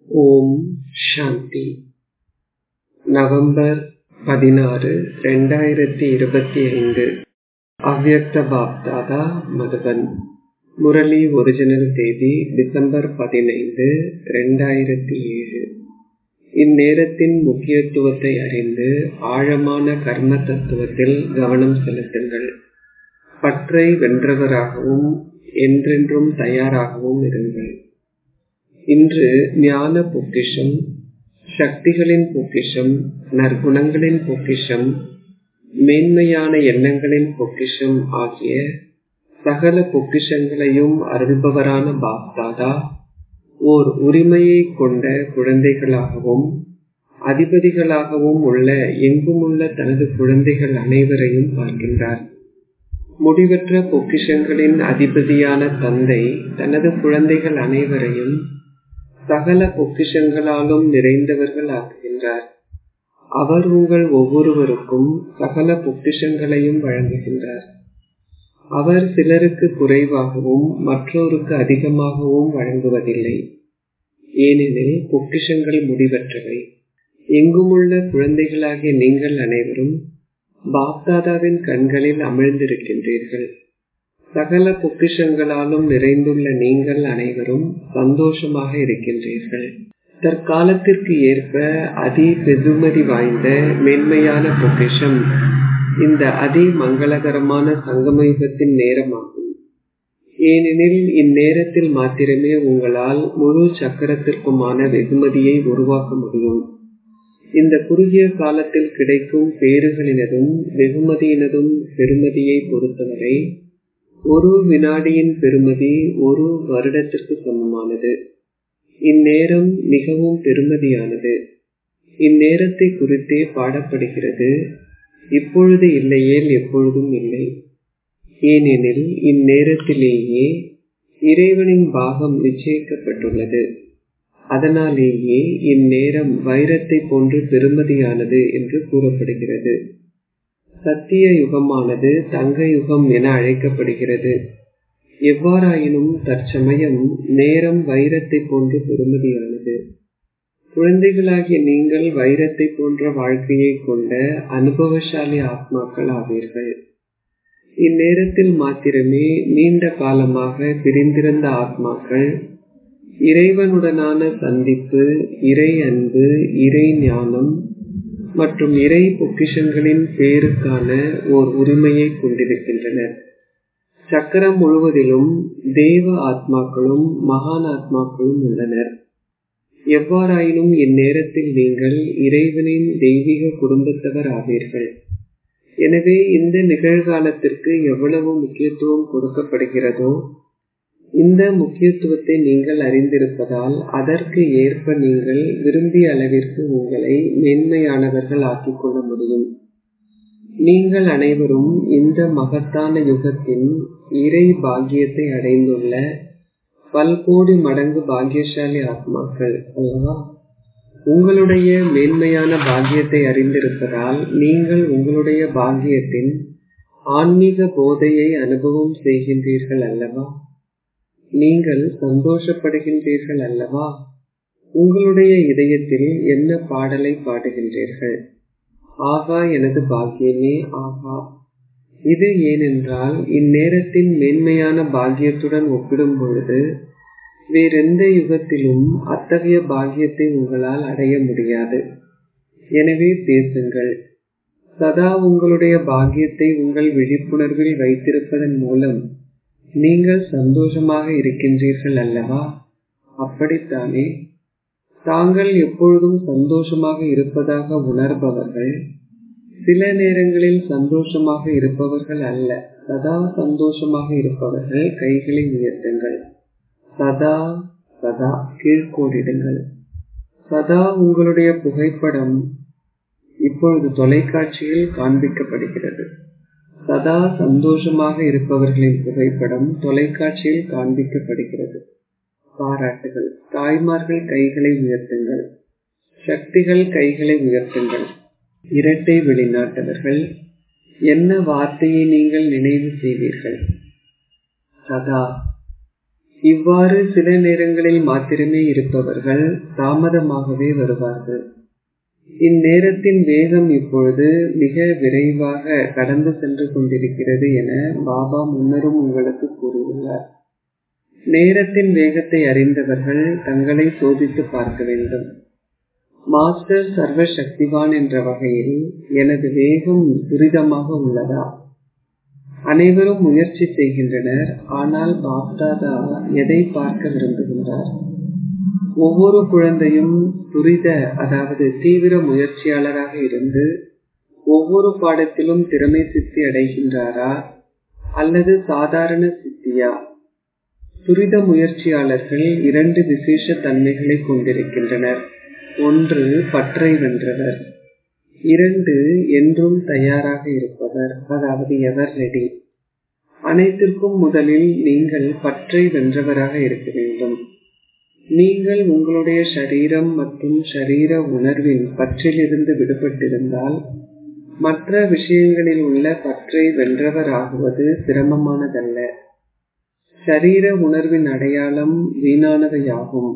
ஓம் சாந்தி November பதினாறு ரெண்டாயிரத்தி இருபத்தி ஐந்து அவ்யக்த பாப்தாதா மதுபன் முரளி ஒரிஜினல் தேதி டிசம்பர் பதினைந்து ரெண்டாயிரத்தி ஏழு இந்நேரத்தின் முக்கியத்துவத்தை அறிந்து ஆழமான கர்ம தத்துவத்தில் கவனம் செலுத்துங்கள் பற்றை வென்றவராகவும் என்றென்றும் தயாராகவும் இருங்கள் இன்று ஞான பொக்கிஷம் சக்திகளின் பொக்கிஷம் நற்குணங்களின் பொக்கிஷம் மேன்மையான எண்ணங்களின் பொக்கிஷம் ஆகிய சகல பொக்கிஷங்களையும் அருள்பவரான பாப்தாதா ஓர் உரிமையை கொண்ட குழந்தைகளாகவும் அதிபதிகளாகவும் உள்ள எங்குமுள்ள தனது குழந்தைகள் அனைவரையும் பார்க்கின்றார் முடிவற்ற பொக்கிஷங்களின் அதிபதியான தந்தை தனது குழந்தைகள் அனைவரையும் சகல பொக்கிஷங்களாலும் நிறைந்தவர்கள் ஆக்குகின்றார் அவர் உங்கள் ஒவ்வொருவருக்கும் சகல பொக்கிஷங்களையும் வழங்குகின்றார் அவர் சிலருக்கு குறைவாகவும் மற்றோருக்கு அதிகமாகவும் வழங்குவதில்லை ஏனெனில் பொக்கிஷங்கள் முடிவற்றவை எங்குமுள்ள குழந்தைகளாகிய நீங்கள் அனைவரும் பாப்தாதாவின் கண்களில் அமிழ்ந்திருக்கின்றீர்கள் சகல பொக்கிஷங்களாலும் நிறைந்துள்ள நீங்கள் அனைவரும் சந்தோஷமாக இருக்கின்றீர்கள் தற்காலத்திற்கு ஏற்ப அதி பெருமதி வாய்ந்த மென்மையான பொக்கிஷம் இந்த அதி மங்களகரமான சங்கமயுகத்தின் நேரமாகும் ஏனெனில் இந்நேரத்தில் மாத்திரமே உங்களால் முழு சக்கரத்திற்குமான வெகுமதியை உருவாக்க முடியும் இந்த குறுகிய காலத்தில் கிடைக்கும் பேறுகளினதும் வெகுமதியினதும் பெருமதியை பொறுத்தவரை ஒரு வினாடியின் பெருமதி ஒரு வருடத்திற்கு சமமானது இந்நேரம் மிகவும் பெருமதியானது இந்நேரத்தை குறித்தே பாடப்படுகிறது இப்பொழுது இல்லையேல் எப்பொழுதும் இல்லை ஏனெனில் இந்நேரத்திலேயே இறைவனின் பாகம் நிச்சயிக்கப்பட்டுள்ளது அதனாலேயே இந்நேரம் வைரத்தை போன்று பெருமதியானது என்று கூறப்படுகிறது சத்திய யுகமானது தங்க யுகம் என அழைக்கப்படுகிறது எவ்வாறாயினும் தற்சமயம் நேரம் வைரத்தை போன்று பெருமதியானது குழந்தைகளாகிய நீங்கள் வைரத்தை போன்ற வாழ்க்கையை கொண்ட அனுபவசாலி ஆத்மாக்கள் ஆவீர்கள் இந்நேரத்தில் மாத்திரமே நீண்ட காலமாக பிரிந்திருந்த ஆத்மாக்கள் இறைவனுடனான சந்திப்பு இறை அன்பு இறை ஞானம் மற்றும் இறை பொக்கிஷங்களின் பேருக்கான ஓர் உரிமையை கொண்டிருக்கின்றனர் சக்கரம் முழுவதிலும் தேவ ஆத்மாக்களும் மகான் ஆத்மாக்களும் உள்ளனர் எவ்வாறாயினும் இந்நேரத்தில் நீங்கள் இறைவனின் தெய்வீக குடும்பத்தவர் ஆவீர்கள் எனவே இந்த நிகழ்காலத்திற்கு எவ்வளவு முக்கியத்துவம் கொடுக்கப்படுகிறதோ இந்த முக்கியத்துவத்தை நீங்கள் அறிந்திருப்பதால் அதற்கு ஏற்ப நீங்கள் விரும்பிய அளவிற்கு உங்களை மேன்மையானவர்கள் ஆக்கிக் கொள்ள முடியும் நீங்கள் அனைவரும் இந்த மகத்தான யுகத்தின் இறை பாக்கியத்தை அடைந்துள்ள பல்கோடி மடங்கு பாக்கியசாலி ஆத்மாக்கள் அல்லவா உங்களுடைய மேன்மையான பாக்கியத்தை அறிந்திருப்பதால் நீங்கள் உங்களுடைய பாக்கியத்தின் ஆன்மீக போதையை அனுபவம் செய்கின்றீர்கள் அல்லவா நீங்கள் சந்தோஷப்படுகின்றீர்கள் அல்லவா உங்களுடைய இதயத்தில் என்ன பாடலை பாடுகின்றீர்கள் ஆகா எனது பாக்கியமே ஆகா இது ஏனென்றால் இந்நேரத்தின் மேன்மையான பாக்கியத்துடன் ஒப்பிடும் பொழுது வேறெந்த யுகத்திலும் அத்தகைய பாக்கியத்தை உங்களால் அடைய முடியாது எனவே பேசுங்கள் சதா உங்களுடைய பாக்கியத்தை உங்கள் விழிப்புணர்வில் வைத்திருப்பதன் மூலம் நீங்கள் சந்தோஷமாக இருக்கின்றீர்கள் அல்லவா அப்படித்தானே தாங்கள் எப்பொழுதும் சந்தோஷமாக இருப்பதாக உணர்பவர்கள் சில நேரங்களில் சந்தோஷமாக இருப்பவர்கள் அல்ல சதா சந்தோஷமாக இருப்பவர்கள் கைகளை உயர்த்துங்கள் சதா சதா கீழ்கோடிடுங்கள் சதா உங்களுடைய புகைப்படம் இப்பொழுது தொலைக்காட்சியில் காண்பிக்கப்படுகிறது சதா சந்தோஷமாக இருப்பவர்களின் புகைப்படம் தொலைக்காட்சியில் காண்பிக்கப்படுகிறது பாராட்டுகள் தாய்மார்கள் கைகளை உயர்த்துங்கள் சக்திகள் கைகளை உயர்த்துங்கள் இரட்டை வெளிநாட்டவர்கள் என்ன வார்த்தையை நீங்கள் நினைவு செய்வீர்கள் சதா இவ்வாறு சில நேரங்களில் மாத்திரமே இருப்பவர்கள் தாமதமாகவே வருவார்கள் இந்நேரத்தின் வேகம் இப்பொழுது மிக விரைவாக கடந்து சென்று கொண்டிருக்கிறது என பாபா முன்னரும் உங்களுக்கு கூறியுள்ளார் நேரத்தின் வேகத்தை அறிந்தவர்கள் தங்களை சோதித்து பார்க்க வேண்டும் மாஸ்டர் சர்வ சக்திவான் என்ற வகையில் எனது வேகம் துரிதமாக உள்ளதா அனைவரும் முயற்சி செய்கின்றனர் ஆனால் பாப்தாதா எதை பார்க்க விரும்புகின்றார் ஒவ்வொரு குழந்தையும் துரித அதாவது தீவிர முயற்சியாளராக இருந்து ஒவ்வொரு பாடத்திலும் திறமை சித்தி அடைகின்றாரா அல்லது சாதாரண சித்தியா துரித முயற்சியாளர்கள் இரண்டு விசேஷ தன்மைகளை கொண்டிருக்கின்றனர் ஒன்று பற்றை வென்றவர் இரண்டு என்றும் தயாராக இருப்பவர் அதாவது எவர் ரெடி அனைத்திற்கும் முதலில் நீங்கள் பற்றை வென்றவராக இருக்க வேண்டும் நீங்கள் உங்களுடைய சரீரம் மற்றும் சரீர உணர்வின் பற்றிலிருந்து விடுபட்டிருந்தால் மற்ற விஷயங்களில் உள்ள பற்றை வென்றவர் ஆகுவது சிரமமானதல்ல சரீர உணர்வின் அடையாளம் வீணானவையாகும்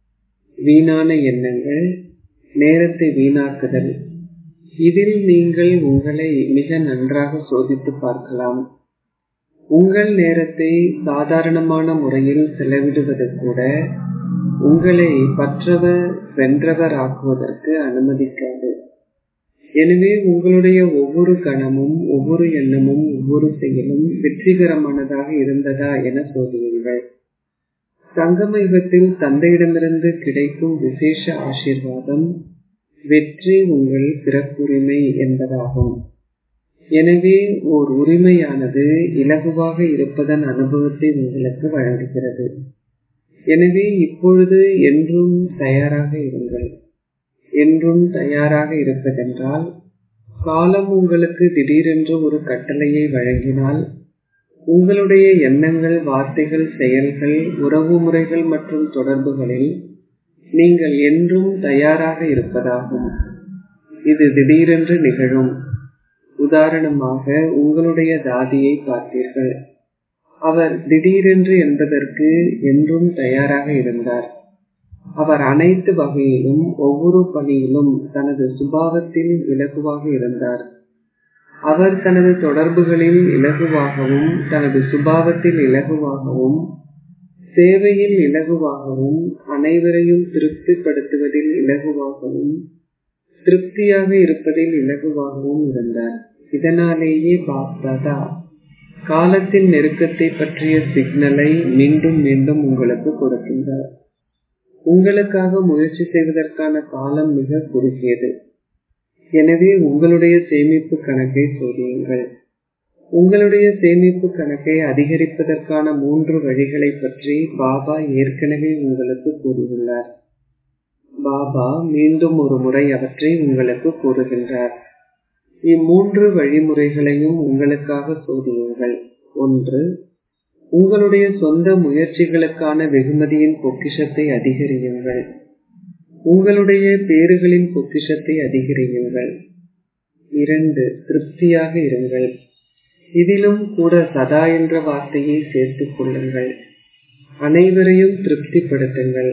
வீணான எண்ணங்கள் நேரத்தை வீணாக்குதல் இதில் நீங்கள் உங்களை மிக நன்றாக சோதித்து பார்க்கலாம் உங்கள் நேரத்தை சாதாரணமான முறையில் செலவிடுவது கூட உங்களை பற்றவர் வென்றவர் ஆக்குவதற்கு அனுமதிக்காது எனவே உங்களுடைய ஒவ்வொரு கணமும் ஒவ்வொரு எண்ணமும் ஒவ்வொரு செயலும் வெற்றிகரமானதாக இருந்ததா என சோதியுங்கள் சங்கம யுகத்தில் தந்தையிடமிருந்து கிடைக்கும் விசேஷ ஆசீர்வாதம் வெற்றி உங்கள் பிறப்புரிமை என்பதாகும் எனவே ஓர் உரிமையானது இலகுவாக இருப்பதன் அனுபவத்தை உங்களுக்கு வழங்குகிறது எனவே இப்பொழுது என்றும் தயாராக இருங்கள் என்றும் தயாராக இருப்பதென்றால் காலம் உங்களுக்கு திடீரென்று ஒரு கட்டளையை வழங்கினால் உங்களுடைய எண்ணங்கள் வார்த்தைகள் செயல்கள் உறவு முறைகள் மற்றும் தொடர்புகளில் நீங்கள் என்றும் தயாராக இருப்பதாகும் இது திடீரென்று நிகழும் உதாரணமாக உங்களுடைய தாதியை பார்த்தீர்கள் அவர் திடீரென்று என்பதற்கு என்றும் தயாராக இருந்தார் அவர் அனைத்து வகையிலும் ஒவ்வொரு பணியிலும் தனது சுபாவத்தில் இலகுவாக இருந்தார் அவர் தனது தொடர்புகளில் இலகுவாகவும் தனது சுபாவத்தில் இலகுவாகவும் சேவையில் இலகுவாகவும் அனைவரையும் திருப்திப்படுத்துவதில் இலகுவாகவும் திருப்தியாக இருப்பதில் இலகுவாகவும் இருந்தார் இதனாலேயே பாப்தாதா காலத்தின் நெருக்கத்தை பற்றிய சிக்னலை மீண்டும் மீண்டும் உங்களுக்கு கொடுக்கின்றார் உங்களுக்காக முயற்சி செய்வதற்கான காலம் மிக குறுகியது எனவே உங்களுடைய சேமிப்பு கணக்கை சோதியுங்கள் உங்களுடைய சேமிப்பு கணக்கை அதிகரிப்பதற்கான மூன்று வழிகளை பற்றி பாபா ஏற்கனவே உங்களுக்கு கூறியுள்ளார் பாபா மீண்டும் ஒரு முறை அவற்றை உங்களுக்கு கூறுகின்றார் இம்மூன்று வழிமுறைகளையும் உங்களுக்காக சோதியுங்கள் ஒன்று உங்களுடைய சொந்த முயற்சிகளுக்கான வெகுமதியின் பொக்கிஷத்தை அதிகரியுங்கள் உங்களுடைய பேறுகளின் பொக்கிஷத்தை அதிகரியுங்கள் இரண்டு திருப்தியாக இருங்கள் இதிலும் கூட சதா என்ற வார்த்தையை சேர்த்துக் கொள்ளுங்கள் அனைவரையும் திருப்திப்படுத்துங்கள்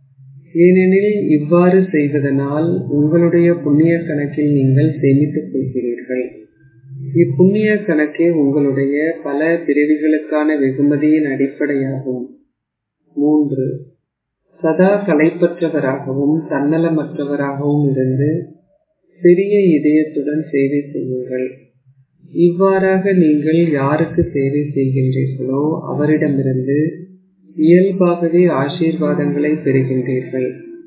ஏனெனில் இவ்வாறு செய்வதனால் உங்களுடைய புண்ணிய கணக்கில் நீங்கள் சேமித்துக் கொள்கிறீர்கள் இப்புண்ணிய கணக்கே உங்களுடைய பல பிரிவுகளுக்கான வெகுமதியின் அடிப்படையாகும் மூன்று சதா கலைப்பற்றவராகவும் தன்னலமற்றவராகவும் இருந்து பெரிய இதயத்துடன் சேவை செய்யுங்கள் இவ்வாறாக நீங்கள் யாருக்கு சேவை செய்கின்றீர்களோ அவரிடமிருந்து இயல்பாகவே ஆசீர்வாதங்களை பெறுகின்றீர்கள்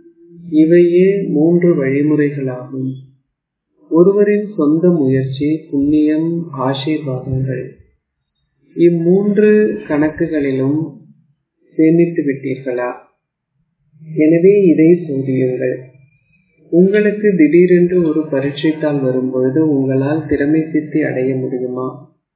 இவையே மூன்று வழிமுறைகளாகும் ஒருவரின் சொந்த முயற்சி புண்ணியம் ஆசீர்வாதங்கள் இம்மூன்று கணக்குகளிலும் சேமித்து விட்டீர்களா எனவே இதை சோதியுங்கள் உங்களுக்கு திடீரென்று ஒரு பரீட்சைத்தாள் வரும்பொழுது உங்களால் திறமை சித்தி அடைய முடியுமா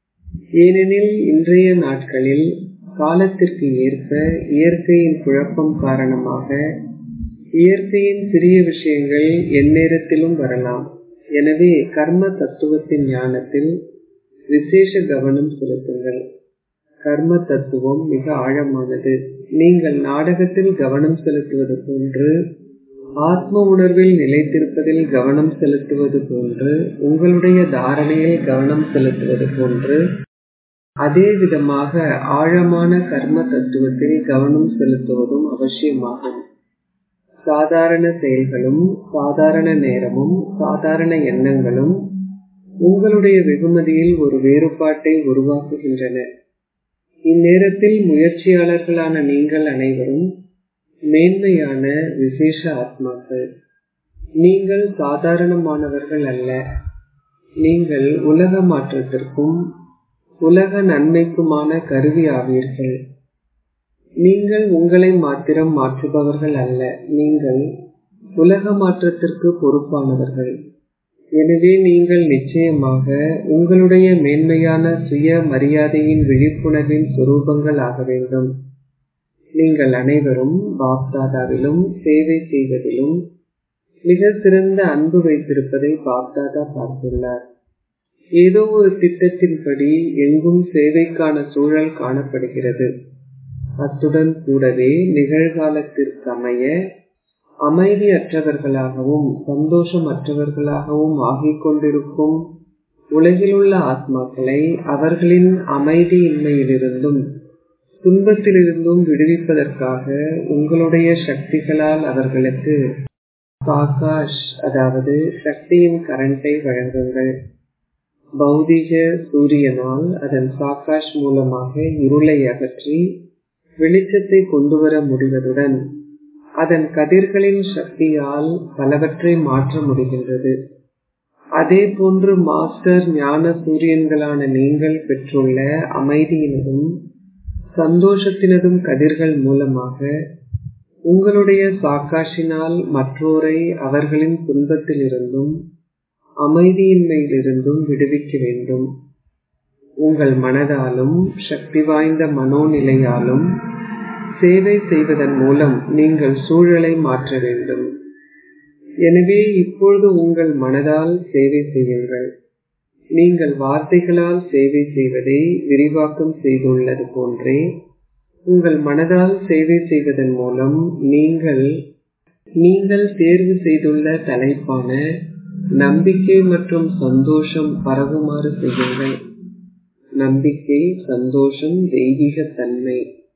ஏனெனில் இன்றைய நாட்களில் காலத்திற்கு ஏற்ப இயற்கையின் குழப்பம் காரணமாக இயற்கையின் சிறிய விஷயங்கள் எந்நேரத்திலும் வரலாம் எனவே கர்ம தத்துவத்தின் ஞானத்தில் விசேஷ கவனம் செலுத்துங்கள் கர்ம தத்துவம் மிக ஆழமானது நீங்கள் நாடகத்தில் கவனம் செலுத்துவது போன்று ஆத்ம உணர்வில் நிலைத்திருப்பதில் கவனம் செலுத்துவது போன்று உங்களுடைய தாரணையில் கவனம் செலுத்துவது போன்று அதே விதமாக ஆழமான கர்ம தத்துவத்தில் கவனம் செலுத்துவதும் அவசியமாகும் சாதாரண செயல்களும் சாதாரண நேரமும் சாதாரண எண்ணங்களும் உங்களுடைய வெகுமதியில் ஒரு வேறுபாட்டை உருவாக்குகின்றன இந்நேரத்தில் முயற்சியாளர்களான நீங்கள் அனைவரும் மேன்மையான விசேஷ ஆத்மாக்கள் நீங்கள் சாதாரணமானவர்கள் அல்ல நீங்கள் உலக மாற்றத்திற்கும் உலக நன்மைக்குமான கருவி ஆவீர்கள் நீங்கள் உங்களை மாத்திரம் மாற்றுபவர்கள் அல்ல நீங்கள் உலக மாற்றத்திற்கு பொறுப்பானவர்கள் எனவே நீங்கள் நிச்சயமாக உங்களுடைய மேன்மையான சுய மரியாதையின் விழிப்புணர்வின் சுரூபங்கள் ஆக வேண்டும் நீங்கள் அனைவரும் பாப்தாதாவிலும் சேவை செய்வதிலும் மிக சிறந்த அன்பு வைத்திருப்பதை பாப்தாதா பார்த்துள்ளார் ஏதோ ஒரு திட்டத்தின்படி எங்கும் சேவைக்கான சூழல் காணப்படுகிறது அத்துடன் கூடவே நிகழ்காலத்திற்கமைய அமைதியற்றவர்களாகவும் சந்தோஷமற்றவர்களாகவும் ஆகிக் கொண்டிருக்கும் உலகிலுள்ள ஆத்மாக்களை அவர்களின் அமைதியின்மையிலிருந்தும் துன்பத்திலிருந்தும் விடுவிப்பதற்காக உங்களுடைய சக்திகளால் அவர்களுக்கு சாகாஷ் அதாவது சக்தியின் கரண்டை வழங்குங்கள் பௌதிக சூரியனால் அதன் சாகாஷ் மூலமாக இருளை அகற்றி வெளிச்சத்தை கொண்டு வர முடிவதுடன் அதன் கதிர்களின் சக்தியால் பலவற்றை மாற்ற முடிகின்றது அதே போன்று மாஸ்டர் ஞான சூரியன்களான நீங்கள் பெற்றுள்ள அமைதியினதும் சந்தோஷத்தினதும் கதிர்கள் மூலமாக உங்களுடைய சாக்காஷினால் மற்றோரை அவர்களின் துன்பத்திலிருந்தும் அமைதியின்மையிலிருந்தும் விடுவிக்க வேண்டும் உங்கள் மனதாலும் சக்தி வாய்ந்த மனோநிலையாலும் சேவை செய்வதன் மூலம் நீங்கள் சூழலை மாற்ற வேண்டும் எனவே இப்பொழுது உங்கள் மனதால் சேவை செய்யுங்கள் நீங்கள் வார்த்தைகளால் சேவை செய்வதை விரிவாக்கம் செய்துள்ளது போன்றே உங்கள் மனதால் சேவை செய்வதன் மூலம் நீங்கள் நீங்கள் தேர்வு செய்துள்ள தலைப்பான நம்பிக்கை மற்றும் சந்தோஷம் பரவுமாறு செய்யுங்கள் நம்பிக்கை சந்தோஷம் தெய்வீக தன்மை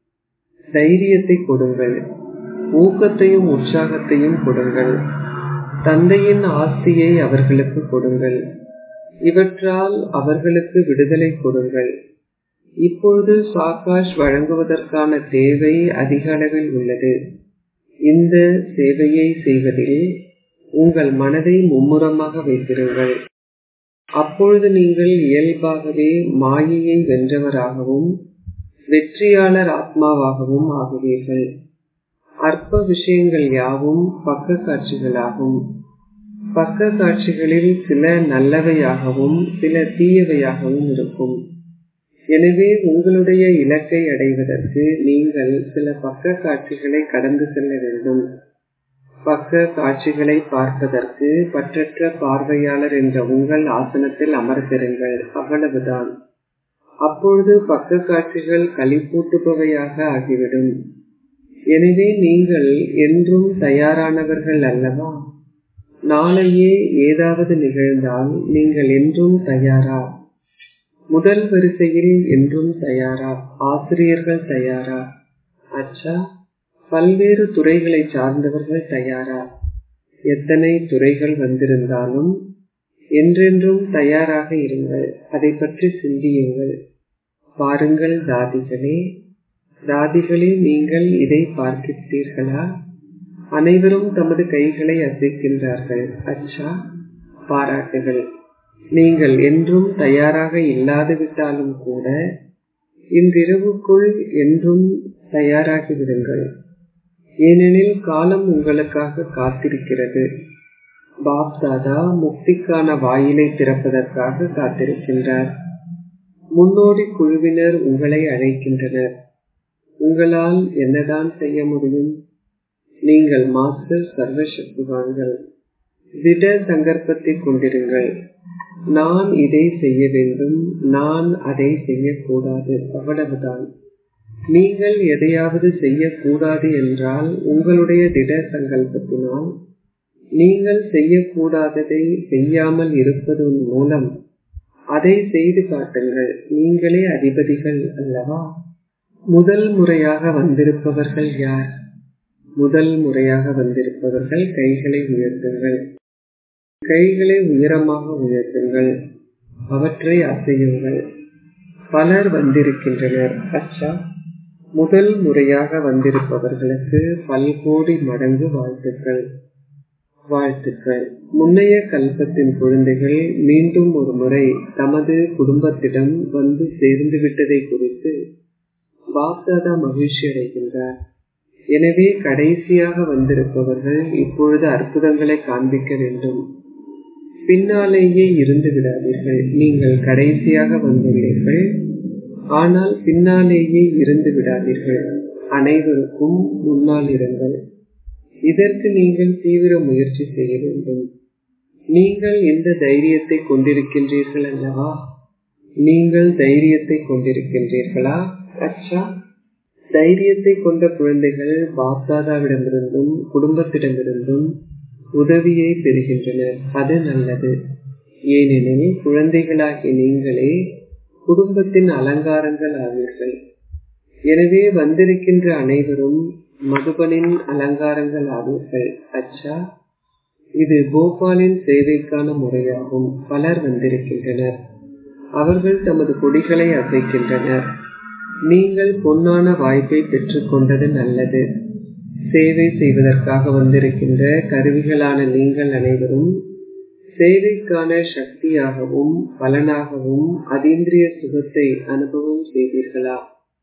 தைரியத்தை கொடுங்கள் ஊக்கத்தையும் உற்சாகத்தையும் கொடுங்கள் தந்தையின் ஆஸ்தியை அவர்களுக்கு கொடுங்கள் இவற்றால் அவர்களுக்கு விடுதலை கொடுங்கள் இப்பொழுது சாகாஷ் வழங்குவதற்கான தேவை அதிக அளவில் உள்ளது இந்த சேவையை செய்வதில் உங்கள் மனதை மும்முரமாக வைத்திருங்கள் அப்பொழுது நீங்கள் இயல்பாகவே மாயையை வென்றவராகவும் வெற்றியாளர் ஆத்மாவாகவும் ஆகுவீர்கள் அற்ப விஷயங்கள் யாவும் பக்க காட்சிகளாகும் பக்க காட்சிகளில் சில நல்லவையாகவும் சில தீயவையாகவும் இருக்கும் எனவே உங்களுடைய இலக்கை அடைவதற்கு நீங்கள் சில பக்க காட்சிகளை கடந்து செல்ல வேண்டும் பக்க காட்சிகளை பார்ப்பதற்கு பற்றற்ற பார்வையாளர் என்ற உங்கள் ஆசனத்தில் அமர்ந்திருங்கள் அவ்வளவுதான் அப்பொழுது பக்க காட்சிகள் களிப்பூட்டுபவையாக ஆகிவிடும் எனவே நீங்கள் என்றும் தயாரானவர்கள் அல்லவா நாளையே ஏதாவது நிகழ்ந்தால் நீங்கள் என்றும் தயாரா முதல் வரிசையில் என்றும் தயாரா ஆசிரியர்கள் தயாரா அச்சா பல்வேறு துறைகளை சார்ந்தவர்கள் தயாரா எத்தனை துறைகள் வந்திருந்தாலும் என்றென்றும் தயாராக இருங்கள் அதை பற்றி சிந்தியுங்கள் பாருங்கள் தாதிகளே தாதிகளே நீங்கள் இதை பார்க்கிறீர்களா அனைவரும் தமது கைகளை அசைக்கின்றார்கள் அச்சா பாராட்டுகள் நீங்கள் என்றும் தயாராக இல்லாது விட்டாலும் கூட இன்றிரவுக்குள் என்றும் தயாராகி விடுங்கள் ஏனெனில் காலம் உங்களுக்காக காத்திருக்கிறது பாப் தாதா முக்திக்கான வாயிலை திறப்பதற்காக காத்திருக்கின்றார் முன்னோடி குழுவினர் உங்களை அழைக்கின்றனர் உங்களால் என்னதான் செய்ய முடியும் நீங்கள் மாஸ்டர் சர்வசக்திவான்கள் திட சங்கற்பத்தை கொண்டிருங்கள் நான் இதை செய்ய வேண்டும் நான் அதை செய்யக்கூடாது அவ்வளவுதான் நீங்கள் எதையாவது செய்யக்கூடாது என்றால் உங்களுடைய திட சங்கல்பத்தினால் நீங்கள் செய்யக்கூடாததை செய்யாமல் இருப்பதன் மூலம் அதை செய்து காட்டுங்கள் நீங்களே அதிபதிகள் அல்லவா முதல் முறையாக வந்திருப்பவர்கள் யார் முதல் முறையாக வந்திருப்பவர்கள் கைகளை உயர்த்துங்கள் கைகளை உயரமாக உயர்த்துங்கள் அவற்றை அசையுங்கள் பலர் வந்திருக்கின்றனர் அச்சா முதல் முறையாக வந்திருப்பவர்களுக்கு பல்கோடி மடங்கு வாழ்த்துக்கள் வாழ்த்துக்கள் முன்னைய கல்பத்தின் குழந்தைகள் மீண்டும் ஒரு முறை தமது குடும்பத்திடம் வந்து சேர்ந்து விட்டதை குறித்து பாப்தாதா மகிழ்ச்சி அடைகின்றார் எனவே கடைசியாக வந்திருப்பவர்கள் இப்பொழுது அற்புதங்களை காண்பிக்க வேண்டும் பின்னாலேயே இருந்து விடாதீர்கள் நீங்கள் கடைசியாக வந்துள்ளீர்கள் ஆனால் பின்னாலேயே இருந்து விடாதீர்கள் அனைவருக்கும் முன்னால் இருங்கள் இதற்கு நீங்கள் தீவிர முயற்சி செய்ய வேண்டும் நீங்கள் எந்த தைரியத்தை கொண்டிருக்கின்றீர்கள் அல்லவா நீங்கள் தைரியத்தை கொண்டிருக்கின்றீர்களா அச்சா தைரியத்தை கொண்ட குழந்தைகள் பாப்தாதாவிடமிருந்தும் குடும்பத்திடமிருந்தும் உதவியை பெறுகின்றனர் அது நல்லது ஏனெனில் குழந்தைகளாகிய நீங்களே குடும்பத்தின் அலங்காரங்கள் ஆவீர்கள் எனவே வந்திருக்கின்ற அனைவரும் மதுபனின் அலங்காரங்கள் ஆவீர்கள் அச்சா இது போபாலின் சேவைக்கான முறையாகும் பலர் வந்திருக்கின்றனர் அவர்கள் தமது கொடிகளை அசைக்கின்றனர் நீங்கள் பொன்னான வாய்ப்பை பெற்றுக்கொண்டது நல்லது சேவை செய்வதற்காக வந்திருக்கின்ற கருவிகளான நீங்கள் அனைவரும் சேவைக்கான சக்தியாகவும் பலனாகவும் அதீந்திரிய சுகத்தை அனுபவம் செய்தீர்களா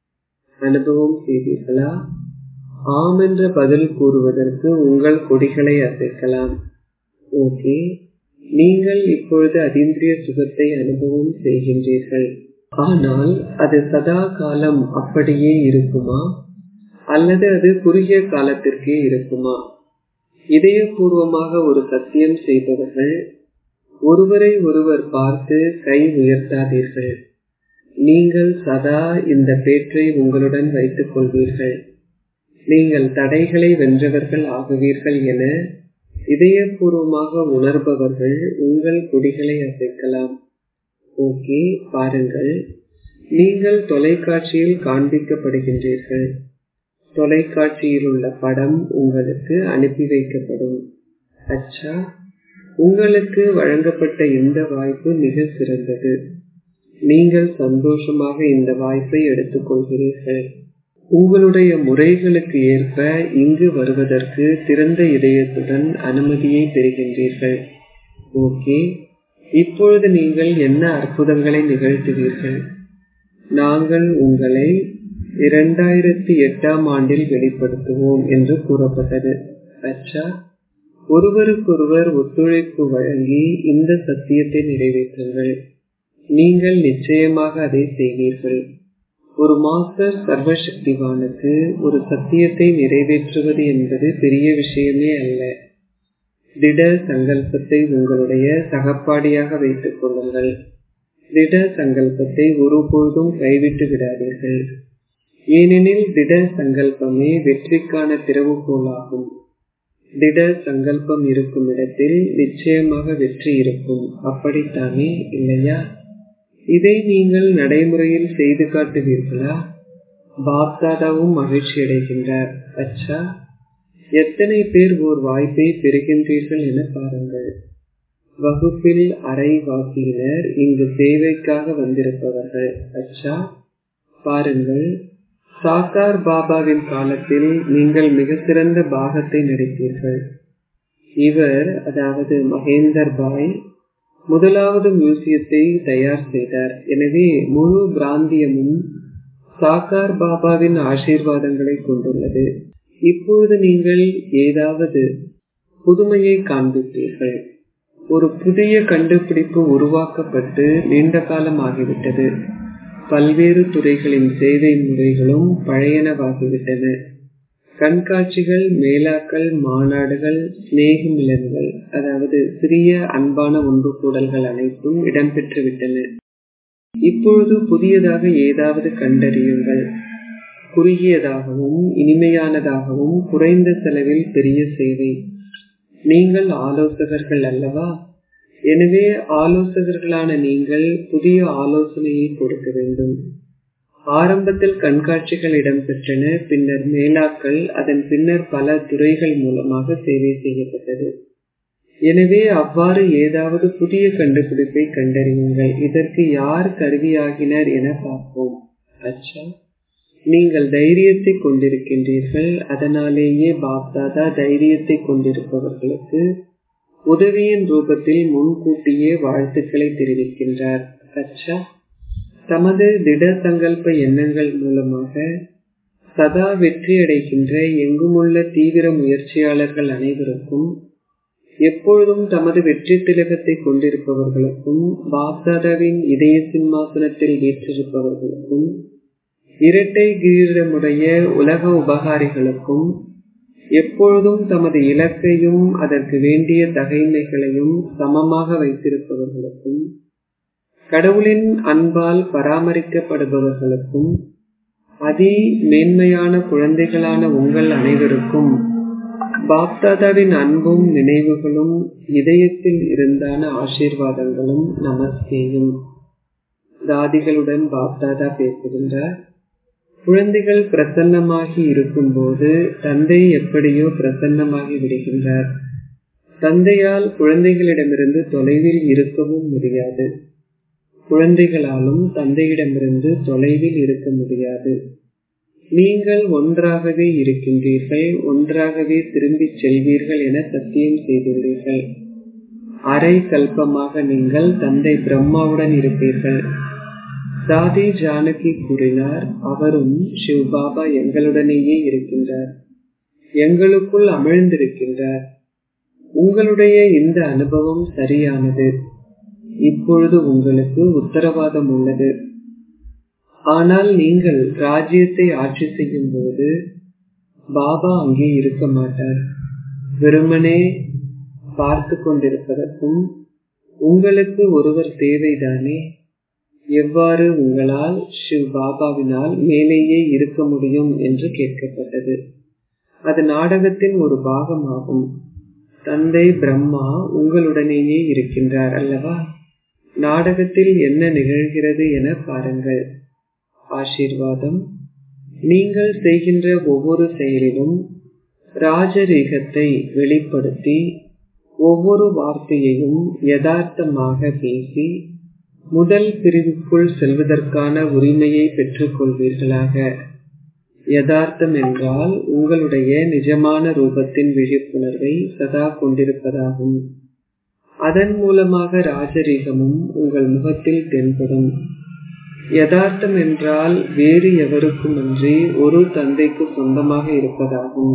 அனுபவம் செய்தீர்களா ஆம் என்ற பதில் கூறுவதற்கு உங்கள் கொடிகளை அசைக்கலாம் ஓகே நீங்கள் இப்பொழுது அதீந்திரிய சுகத்தை அனுபவம் செய்கின்றீர்கள் ஆனால் அது சதா காலம் அப்படியே இருக்குமா அல்லது அது குறுகிய காலத்திற்கே இருக்குமா இதயபூர்வமாக ஒரு சத்தியம் செய்பவர்கள் ஒருவரை ஒருவர் பார்த்து கை உயர்த்தாதீர்கள் நீங்கள் சதா இந்த பேற்றை உங்களுடன் வைத்துக் கொள்வீர்கள் நீங்கள் தடைகளை வென்றவர்கள் ஆகுவீர்கள் என இதயபூர்வமாக உணர்பவர்கள் உங்கள் கொடிகளை அசைக்கலாம் ஓகே பாருங்கள் நீங்கள் தொலைக்காட்சியில் காண்பிக்கப்படுகின்றீர்கள் தொலைக்காட்சியில் உள்ள படம் உங்களுக்கு அனுப்பி வைக்கப்படும் அச்சா உங்களுக்கு வழங்கப்பட்ட இந்த வாய்ப்பு மிக சிறந்தது நீங்கள் சந்தோஷமாக இந்த வாய்ப்பை எடுத்துக்கொள்கிறீர்கள் உங்களுடைய முறைகளுக்கு ஏற்ப இங்கு வருவதற்கு திறந்த இதயத்துடன் அனுமதியை பெறுகின்றீர்கள் ஓகே இப்பொழுது நீங்கள் என்ன அற்புதங்களை நிகழ்த்துவீர்கள் நாங்கள் உங்களை இரண்டாயிரத்தி எட்டாம் ஆண்டில் வெளிப்படுத்துவோம் என்று கூறப்பட்டது அச்சா ஒருவருக்கொருவர் ஒத்துழைப்பு வழங்கி இந்த சத்தியத்தை நிறைவேற்றுங்கள் நீங்கள் நிச்சயமாக அதை செய்வீர்கள் ஒரு மாஸ்டர் சர்வசக்திவானுக்கு ஒரு சத்தியத்தை நிறைவேற்றுவது என்பது பெரிய விஷயமே அல்ல திட சங்கல்பத்தை உங்களுடைய சகப்பாடியாக வைத்துக் கொள்ளுங்கள் திட சங்கல்பத்தை ஒருபொழுதும் கைவிட்டு விடாதீர்கள் ஏனெனில் திட சங்கல்பமே வெற்றிக்கான திறவுகோலாகும் திட சங்கல்பம் இருக்கும் இடத்தில் நிச்சயமாக வெற்றி இருக்கும் அப்படித்தானே இல்லையா இதை நீங்கள் நடைமுறையில் செய்து காட்டுவீர்களா பாப்தாதாவும் மகிழ்ச்சி அடைகின்றார் அச்சா எத்தனை பேர் ஓர் வாய்ப்பை பெறுகின்றீர்கள் என பாருங்கள் வகுப்பில் அரைவாசியினர் இங்கு சேவைக்காக வந்திருப்பவர்கள் அச்சா பாருங்கள் சாக்கார் பாபாவின் காலத்தில் நீங்கள் மிக சிறந்த பாகத்தை நடித்தீர்கள் இவர் அதாவது மகேந்தர் பாய் முதலாவது மியூசியத்தை தயார் செய்தார் எனவே முழு பிராந்தியமும் சாக்கார் பாபாவின் ஆசீர்வாதங்களை கொண்டுள்ளது இப்பொழுது நீங்கள் ஏதாவது புதுமையை காண்பித்தீர்கள் ஒரு புதிய கண்டுபிடிப்பு உருவாக்கப்பட்டு நீண்ட காலம் ஆகிவிட்டது பல்வேறு துறைகளின் சேவை முறைகளும் பழையனவாகிவிட்டன கண்காட்சிகள் மேலாக்கள் மாநாடுகள் சிநேகமிலன்கள் அதாவது சிறிய அன்பான ஒன்று கூடல்கள் அனைத்தும் இடம்பெற்று விட்டன இப்பொழுது புதியதாக ஏதாவது கண்டறியுங்கள் குறுகியதாகவும் இனிமையானதாகவும் குறைந்த செலவில் பெரிய சேவை நீங்கள் ஆலோசகர்கள் அல்லவா எனவே ஆலோசகர்களான நீங்கள் புதிய ஆலோசனையை கொடுக்க வேண்டும் ஆரம்பத்தில் கண்காட்சிகள் இடம்பெற்றன பின்னர் மேலாக்கள் அதன் பின்னர் பல துறைகள் மூலமாக சேவை செய்யப்பட்டது எனவே அவ்வாறு ஏதாவது புதிய கண்டுபிடிப்பை கண்டறியுங்கள் இதற்கு யார் கருவியாகினர் என பார்ப்போம் அச்சா நீங்கள் தைரியத்தை கொண்டிருக்கின்றீர்கள் அதனாலேயே பாப்தாதா தைரியத்தை கொண்டிருப்பவர்களுக்கு உதவியின் ரூபத்தில் முன்கூட்டியே வாழ்த்துக்களை தெரிவிக்கின்றார் அச்சா தமது திட சங்கல்ப எண்ணங்கள் மூலமாக சதா வெற்றியடைகின்ற எங்குமுள்ள தீவிர முயற்சியாளர்கள் அனைவருக்கும் எப்பொழுதும் தமது வெற்றி திலகத்தை கொண்டிருப்பவர்களுக்கும் பாப்தாதாவின் இதய சிம்மாசனத்தில் வீற்றிருப்பவர்களுக்கும் இரட்டை கிரீடமுடைய உலக உபகாரிகளுக்கும் எப்பொழுதும் தமது இலக்கையும் அதற்கு வேண்டிய தகைமைகளையும் சமமாக வைத்திருப்பவர்களுக்கும் கடவுளின் அன்பால் பராமரிக்கப்படுபவர்களுக்கும் அதி மேன்மையான குழந்தைகளான உங்கள் அனைவருக்கும் பாப்தாதாவின் அன்பும் நினைவுகளும் இதயத்தில் இருந்தான ஆசீர்வாதங்களும் நமஸ்தேயும் தாதிகளுடன் பாப்தாதா பேசுகின்றார் குழந்தைகள் பிரசன்னமாகி இருக்கும்போது தந்தை எப்படியோ பிரசன்னமாகி விடுகின்றார் தந்தையால் குழந்தைகளிடமிருந்து தொலைவில் இருக்கவும் முடியாது குழந்தைகளாலும் தந்தையிடமிருந்து தொலைவில் இருக்க முடியாது நீங்கள் ஒன்றாகவே இருக்கின்றீர்கள் ஒன்றாகவே திரும்பிச் செல்வீர்கள் என சத்தியம் செய்துள்ளீர்கள் அரை கல்பமாக நீங்கள் தந்தை பிரம்மாவுடன் இருப்பீர்கள் தாதி ஜானகி கூறினார் அவரும் சிவ் பாபா எங்களுடனேயே இருக்கின்றார் எங்களுக்குள் அமிழ்ந்திருக்கின்றார் உங்களுடைய இந்த அனுபவம் சரியானது இப்பொழுது உங்களுக்கு உத்தரவாதம் உள்ளது ஆனால் நீங்கள் ராஜ்யத்தை ஆட்சி செய்யும் போது பாபா அங்கே இருக்க மாட்டார் வெறுமனே பார்த்து கொண்டிருப்பதற்கும் உங்களுக்கு ஒருவர் தேவைதானே எவ்வாறு உங்களால் சிவ் பாபாவினால் மேலேயே இருக்க முடியும் என்று கேட்கப்பட்டது அது நாடகத்தின் ஒரு பாகமாகும் தந்தை பிரம்மா உங்களுடனேயே இருக்கின்றார் அல்லவா நாடகத்தில் என்ன நிகழ்கிறது என பாருங்கள் ஆசீர்வாதம் நீங்கள் செய்கின்ற ஒவ்வொரு செயலிலும் ராஜரீகத்தை வெளிப்படுத்தி ஒவ்வொரு வார்த்தையையும் யதார்த்தமாக பேசி முதல் பிரிவுக்குள் செல்வதற்கான உரிமையை பெற்றுக் கொள்வீர்களாக யதார்த்தம் என்றால் உங்களுடைய நிஜமான ரூபத்தின் விழிப்புணர்வை சதா கொண்டிருப்பதாகும் அதன் மூலமாக ராஜரீகமும் உங்கள் முகத்தில் தென்படும் யதார்த்தம் என்றால் வேறு எவருக்குமன்றி ஒரு தந்தைக்கு சொந்தமாக இருப்பதாகும்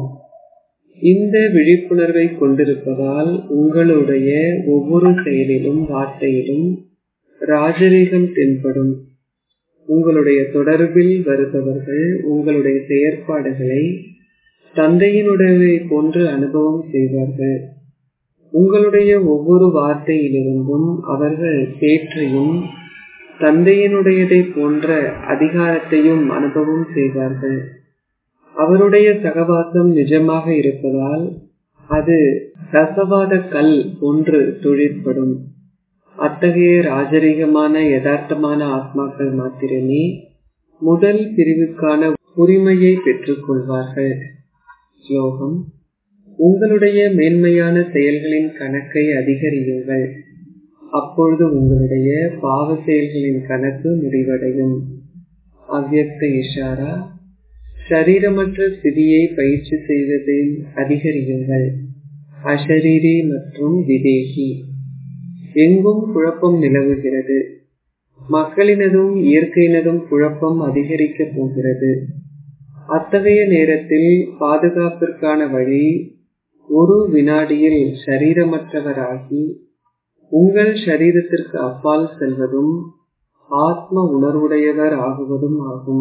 இந்த விழிப்புணர்வை கொண்டிருப்பதால் உங்களுடைய ஒவ்வொரு செயலிலும் வார்த்தையிலும் ராஜரீகம் தென்படும் உங்களுடைய தொடர்பில் வருபவர்கள் உங்களுடைய செயற்பாடுகளை தந்தையினுடைய போன்று அனுபவம் செய்வார்கள் உங்களுடைய ஒவ்வொரு வார்த்தையிலிருந்தும் அவர்கள் பேற்றையும் தந்தையினுடையதை போன்ற அதிகாரத்தையும் அனுபவம் செய்வார்கள் அவருடைய சகவாசம் நிஜமாக இருப்பதால் அது ரசவாத கல் போன்று தொழிற்படும் அத்தகைய ராஜரீகமான யதார்த்தமான ஆத்மாக்கள் மாத்திரமே முதல் பிரிவுக்கான உரிமையை பெற்றுக் கொள்வார்கள் ஸ்லோகம் உங்களுடைய மேன்மையான செயல்களின் கணக்கை அதிகரியுங்கள் அப்பொழுது உங்களுடைய பாவ செயல்களின் கணக்கு முடிவடையும் அவ்யக்த இஷாரா சரீரமற்ற ஸ்திதியை பயிற்சி செய்வதை அதிகரியுங்கள் அஷரீரி மற்றும் விதேகி எங்கும் குழப்பம் நிலவுகிறது மக்களினதும் இயற்கையினதும் குழப்பம் அதிகரிக்கப் போகிறது அத்தகைய நேரத்தில் பாதுகாப்பிற்கான வழி ஒரு வினாடியில் சரீரமற்றவராகி உங்கள் சரீரத்திற்கு அப்பால் செல்வதும் ஆத்ம உணர்வுடையவர் ஆகுவதும் ஆகும்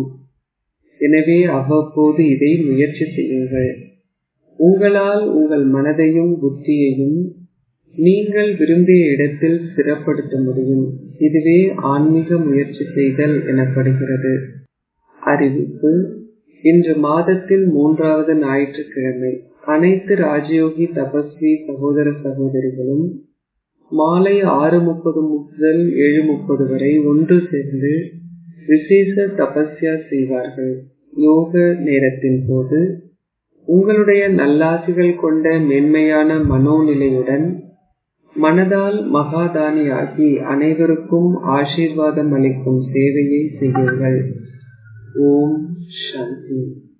எனவே அவ்வப்போது இதை முயற்சி செய்யுங்கள் உங்களால் உங்கள் மனதையும் புத்தியையும் நீங்கள் விரும்பிய இடத்தில் ஸ்திரப்படுத்த முடியும் இதுவே ஆன்மீக முயற்சி செய்தல் எனப்படுகிறது அறிவிப்பு இன்று மாதத்தின் மூன்றாவது ஞாயிற்றுக்கிழமை அனைத்து ராஜயோகி தபஸ்வி சகோதர சகோதரிகளும் மாலை ஆறு முப்பது முதல் ஏழு முப்பது வரை ஒன்று சேர்ந்து விசேஷ தபஸ்யா செய்வார்கள் யோக நேரத்தின் போது உங்களுடைய நல்லாசிகள் கொண்ட மென்மையான மனோநிலையுடன் மனதால் மகாதானியாகி அனைவருக்கும் ஆசீர்வாதம் அளிக்கும் சேவையை செய்யுங்கள் ஓம் சாந்தி